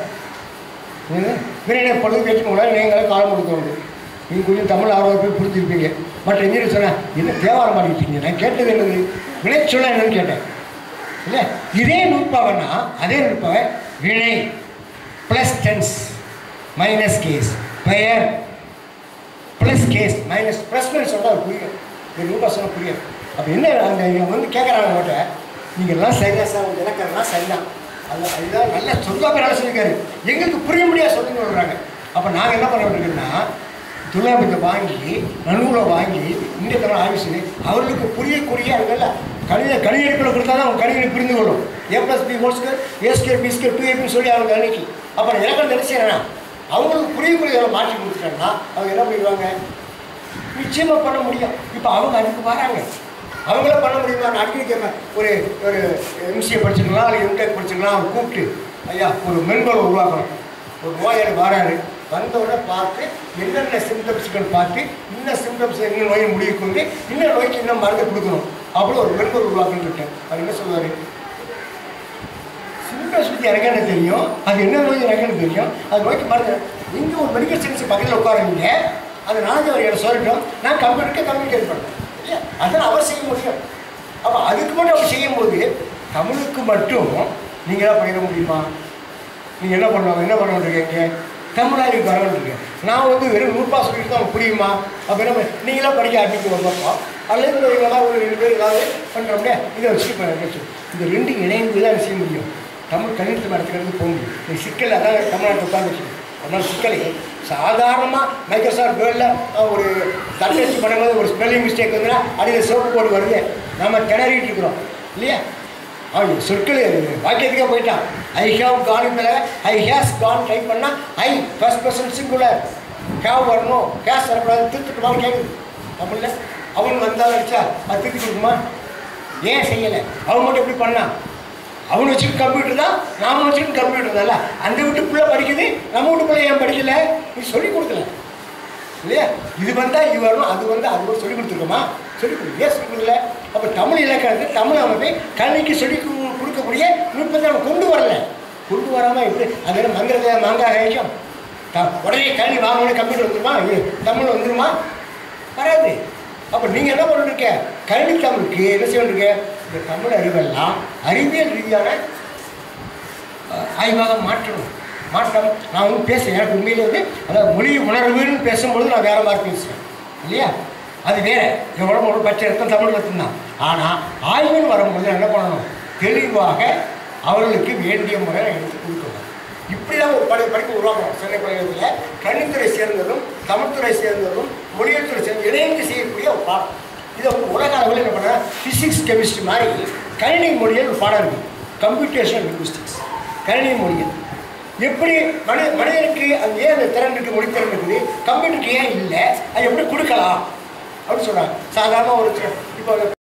வினை எனப்படுவது வேற்றுமை கொள்ளாது நினைவுகளை காலம் கொடுக்கணும் நீங்கள் கொஞ்சம் தமிழ் ஆர்வம் போய் புரிஞ்சிருப்பீங்க மற்ற இன்ஜினியர் சொன்னால் என்ன தேவாரம் பாடிட்டீங்க நான் கேட்டது என்னது வினை சொல்ல என்னன்னு கேட்டேன் இல்லை இதே நூற்பாவைன்னா அதே நூற்பாவை வினை ப்ளஸ் டென்ஸ் மைனஸ் கேஸ் பெயர் ப்ளஸ் கேஸ் மைனஸ் ப்ளஸ்னு சொன்னால் புரியும் இந்த நூற்பா சொன்ன புரியும் அப்போ என்ன அந்த இவங்க வந்து கேட்குறாங்க அவங்கள்ட்ட நீங்கள் எல்லாம் சரியா சார் உங்கள் இலக்கணம்லாம் சரிதான் அது அதுதான் நல்ல சொல்லாமல் வேலை சொல்லியிருக்காரு எங்களுக்கு புரிய முடியாது சொல்லுங்க சொல்கிறாங்க அப்போ நாங்கள் என்ன பண்ண வேண்டியிருக்கோம்னா துலாபத்தை வாங்கி நடுவில் வாங்கி இந்த தரம் ஆய்வு செய்து அவர்களுக்கு புரியக்கூடிய அதுல கணித கணிதெடுப்பில் கொடுத்தா தான் அவங்க கணிதனை புரிந்து கொள்ளும் A plus B whole square A square B square two ஏபின்னு சொல்லி அவங்க கணிக்கு அப்புறம் இலக்கணம் என்ன செய்யறேன்னா அவங்களுக்கு புரியக்கூடிய மாற்றி கொடுத்துட்டாங்கன்னா அவங்க என்ன பண்ணிடுவாங்க நிச்சயமாக பண்ண முடியும் இப்போ அவங்க அதுக்கு வராங்க அவங்கள பண்ண முடியுமா நான் அடிக்கடி கேட்பேன் ஒரு ஒரு எம்சிஏ படிச்சிருக்கலாம் அல்லது எம்டெக் படிச்சிருக்கலாம் அவர் கூப்பிட்டு ஐயா ஒரு மென்பொருள் உருவாக்கணும் ஒரு நோயாளி வராரு வந்தவுடனே பார்த்து என்னென்ன சிம்டம்ஸ்கள் பார்த்து இன்ன சிம்டம்ஸ் என்ன நோயை முடிவு கொண்டு இன்ன நோய்க்கு இன்னும் மருந்து கொடுக்கணும் அப்படி ஒரு மென்பொருள் உருவாக்கணும்னு இருக்கேன் அவர் என்ன சொல்லுவார் சிம்டம்ஸ் பற்றி எனக்கு என்ன தெரியும் அது என்ன நோய் எனக்கு என்ன தெரியும் அது நோய்க்கு மருந்து நீங்கள் ஒரு மெடிக்கல் சயின்ஸ் பக்கத்தில் உட்காருங்க அது நாளைக்கு அவர் என்ன சொல்லட்டும் நான் கம்ப்யூட்டருக்கு கம்யூனிகேட் பண்ணுறேன் இல்லையா அதான் அவர் செய்ய முடியும் அப்போ அதுக்கு மட்டும் அவர் செய்யும்போது தமிழுக்கு மட்டும் நீங்கள் என்ன பண்ணிட முடியுமா நீங்கள் என்ன பண்ணுவாங்க என்ன பண்ணுறீங்க தமிழாய்வுக்கு வரணுன்றீங்க நான் வந்து வெறும் நூற்பா சொல்லிட்டு தான் உங்களுக்கு புரியுமா அப்போ என்ன பண்ண- நீங்களாம் படிக்க ஆரம்பிக்க ஒரு பக்கம் அல்லது இந்த இவங்கெல்லாம் ஒரு ரெண்டு பேர் ஏதாவது பண்ணுறோம்ல இதை வச்சுட்டு பண்ண இந்த ரெண்டு இணைந்து தான் செய்ய முடியும் தமிழ் கணிதத்தை நடத்துக்கிறது போக முடியும் இந்த சிக்கல் அதான் தமிழ்நாட்டில் உட்காந்துருக்கு அதனால் சிக்கலை சாதாரணமாக மைக்ரோசாஃப்ட் வேர்டில் ஒரு தட்டச்சு பண்ணும்போது ஒரு ஸ்பெல்லிங் மிஸ்டேக் வந்துன்னா அடியில் சோப்பு போட்டு வருது நம்ம திணறிட்டு இருக்கிறோம் இல்லையா அவன் சொற்கள் வாக்கியத்துக்கே போயிட்டான் ஐ ஹேவ் கான் மேலே ஐ ஹேஸ் கான் டைப் பண்ணால் I first person singular have வரணும் கேஸ் வரக்கூடாது திருத்துட்டுமான்னு கேட்குது தமிழில் அவன் வந்தால் அடிச்சா அது திருத்தி கொடுக்குமா ஏன் செய்யலை அவன் மட்டும் எப்படி பண்ணான் அவன் வச்சுட்டு கம்ப்யூட்டர் தான் நாம வச்சுட்டு கம்ப்யூட்டர் தான்ல அந்த வீட்டு பிள்ளை படிக்குது நம்ம வீட்டு பிள்ளை ஏன் படிக்கல நீ சொல்லி கொடுக்கல இல்லையா இது வந்தால் இது வரணும் அது வந்து அது ஒரு சொல்லி கொடுத்துருக்கோமா சொல்லி கொடு ஏன் சொல்லி கொடுக்கல அப்போ தமிழ் இலக்கணத்தை தமிழ் அமைப்பை கல்விக்கு சொல்லி கு- கொடுக்கக்கூடிய நுட்பத்தை நம்ம கொண்டு வரல கொண்டு வராமல் எப்படி அது என்ன மந்திரத்தை மாங்காய் அழைக்கும் த- உடனே கல்வி வாங்கணும் கம்ப்யூட்டர் வந்துருமா இது தமிழ் வந்துருமா வராது அப்போ நீங்கள் என்ன பண்ணிருக்க கல்வி தமிழுக்கு என்ன செய்யணுருக்க இந்த தமிழ் அறிவெல்லாம் அறிவியல் ரீதியான அஹ், ஆய்வாக மாற்றணும் மாற்றம் நான் வந்து பேசுகிறேன் எனக்கு உண்மையிலே வந்து அதாவது மொழி உணர்வுன்னு பேசும்பொழுது நான் வேற மாதிரி பேசுவேன் இல்லையா அது வேற எவ்வளோ ஒரு பச்சை ரத்தம் தமிழ் ரத்தம் தான் ஆனால் ஆய்வுன்னு வரும்போது நான் என்ன பண்ணணும் தெளிவாக அவர்களுக்கு வேண்டிய முறை எடுத்து கொடுக்கணும் இப்படி தான் ஒரு படி படிப்பு உருவாக்கணும் சென்னை பல்கலைக்கழகத்தில் கணித்துறை சேர்ந்ததும் தமிழ்துறை சேர்ந்ததும் மொழியல் துறை சேர்ந்து இணைந்து செய்யக்கூடிய ஒரு பாடம் இதை வந்து உலக அளவில் என்ன பண்ண ஃபிசிக்ஸ் கெமிஸ்ட்ரி மாதிரி கணினி மொழியில் ஒரு பாடம் இருக்குது கம்ப்யூட்டேஷன் லிங்குஸ்டிக்ஸ் கணினி மொழியில் எப்படி மனி மனிதனுக்கு அது ஏன் அந்த திறன் இருக்குது மொழி திறன் இருக்குது கம்ப்யூட்டருக்கு ஏன் இல்லை அது எப்படி கொடுக்கலாம் அப்படின்னு சொன்னாங்க சாதாரண ஒரு இப்போ